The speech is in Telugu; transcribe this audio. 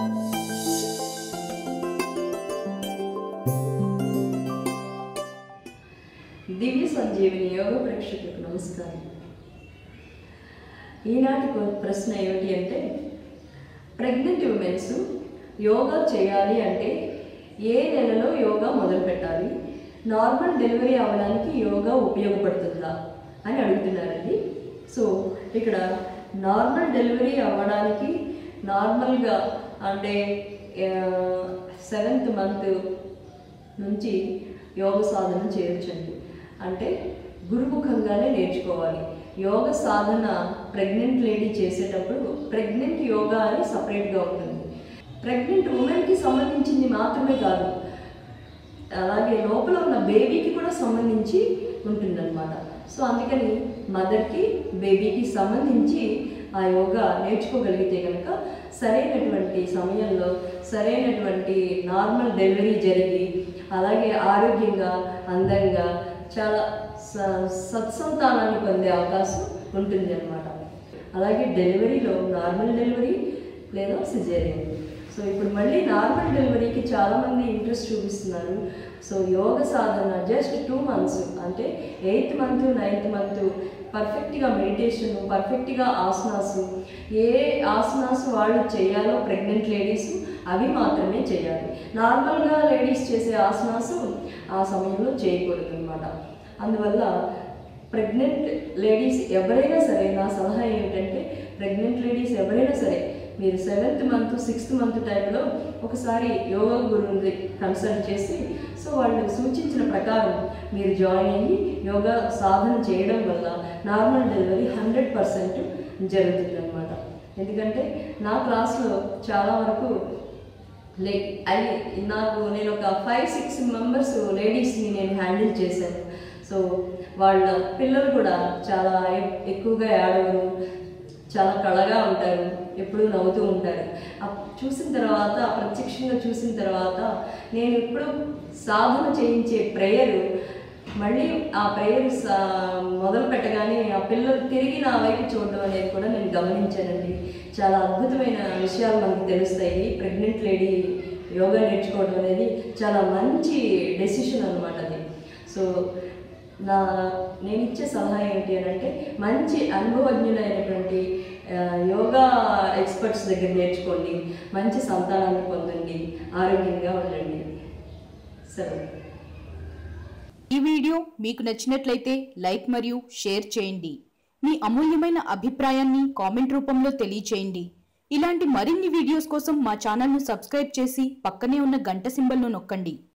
దివ్య సంజీవిని యోగ ప్రేక్షకులకు నమస్కారం ఈనాటి కొ- ప్రశ్న ఏమిటి అంటే ప్రెగ్నెంట్ ఉమెన్స్ యోగా చేయాలి అంటే ఏ నెలలో యోగా మొదలు పెట్టాలి నార్మల్ డెలివరీ అవ్వడానికి యోగా ఉపయోగపడుతుందా అని అడుగుతున్నారండి సో ఇక్కడ నార్మల్ డెలివరీ అవ్వడానికి నార్మల్గా అంటే సెవెంత్ మంత్ నుంచి యోగ సాధన చేయొచ్చండి అంటే గురుముఖంగానే నేర్చుకోవాలి యోగ సాధన ప్రెగ్నెంట్ లేడీ చేసేటప్పుడు ప్రెగ్నెంట్ యోగా అని సపరేట్గా ఉంటుంది ప్రెగ్నెంట్ ఉమెన్కి సంబంధించింది మాత్రమే కాదు అలాగే లోపల ఉన్న బేబీకి కూడా సంబంధించి ఉంటుందన్నమాట సో అందుకని మదర్కి బేబీకి సంబంధించి ఆ యోగా నేర్చుకోగలిగితే కనుక సరైనటువంటి సమయంలో సరైనటువంటి నార్మల్ డెలివరీ జరిగి అలాగే ఆరోగ్యంగా అందంగా చాలా స- సత్సంతానాన్ని పొందే అవకాశం ఉంటుంది అనమాట అలాగే డెలివరీలో నార్మల్ డెలివరీ లేదా సిజేరియన్ సో ఇప్పుడు మళ్ళీ నార్మల్ డెలివరీకి చాలామంది ఇంట్రెస్ట్ చూపిస్తున్నారు సో యోగ సాధన జస్ట్ టూ మంత్స్ అంటే ఎయిత్ మంత్ నైన్త్ మంత్ పర్ఫెక్ట్గా మెడిటేషన్ పర్ఫెక్ట్గా ఆసనాసు ఏ ఆసనాస్ వాళ్ళు చేయాలో ప్రెగ్నెంట్ లేడీస్ అవి మాత్రమే చేయాలి నార్మల్గా లేడీస్ చేసే ఆసనాసు ఆ సమయంలో చేయకూడదు అనమాట అందువల్ల ప్రెగ్నెంట్ లేడీస్ ఎవరైనా సరే నా సలహా ఏమిటంటే ప్రెగ్నెంట్ లేడీస్ ఎవరైనా సరే మీరు సెవెంత్ మంత్ సిక్స్త్ మంత్ టైంలో ఒకసారి యోగా గురువుని కన్సల్ట్ చేసి సో వాళ్ళు సూచించిన ప్రకారం మీరు జాయిన్ అయ్యి యోగా సాధన చేయడం వల్ల నార్మల్ డెలివరీ హండ్రెడ్ పర్సెంట్ జరుగుతుంది అనమాట ఎందుకంటే నా క్లాస్లో చాలా వరకు లైక్ అది నాకు నేను ఒక ఫైవ్ సిక్స్ మెంబర్స్ లేడీస్ని నేను హ్యాండిల్ చేశాను సో వాళ్ళ పిల్లలు కూడా చాలా ఎ- ఎక్కువగా ఏడవరు చాలా కళగా ఉంటారు ఎప్పుడూ నవ్వుతూ ఉంటారు అప్- చూసిన తర్వాత ప్రత్యక్షంగా చూసిన తర్వాత నేను ఎప్పుడు సాధన చేయించే ప్రేయర్ మళ్ళీ ఆ ప్రేయర్ మొదలు పెట్టగానే ఆ పిల్లలు తిరిగి నా వైపు చూడడం అనేది కూడా నేను గమనించానండి చాలా అద్భుతమైన విషయాలు మనకు తెలుస్తాయి ప్రెగ్నెంట్ లేడీ యోగా నేర్చుకోవడం అనేది చాలా మంచి డెసిషన్ అనమాట అది సో నా నేను ఇచ్చే సలహా ఏంటి అని అంటే మంచి అనుభవజ్ఞులైనటువంటి ఆ, యోగా ఎక్స్పర్ట్స్ దగ్గర నేర్చుకోండి మంచి సంతానాన్ని పొందండి ఆరోగ్యంగా ఉండండి సరే ఈ వీడియో మీకు నచ్చినట్లయితే లైక్ మరియు షేర్ చేయండి మీ అమూల్యమైన అభిప్రాయాన్ని కామెంట్ రూపంలో తెలియచేయండి ఇలాంటి మరిన్ని వీడియోస్ కోసం మా ఛానల్ను సబ్స్క్రైబ్ చేసి పక్కనే ఉన్న గంట సింబల్ను నొక్కండి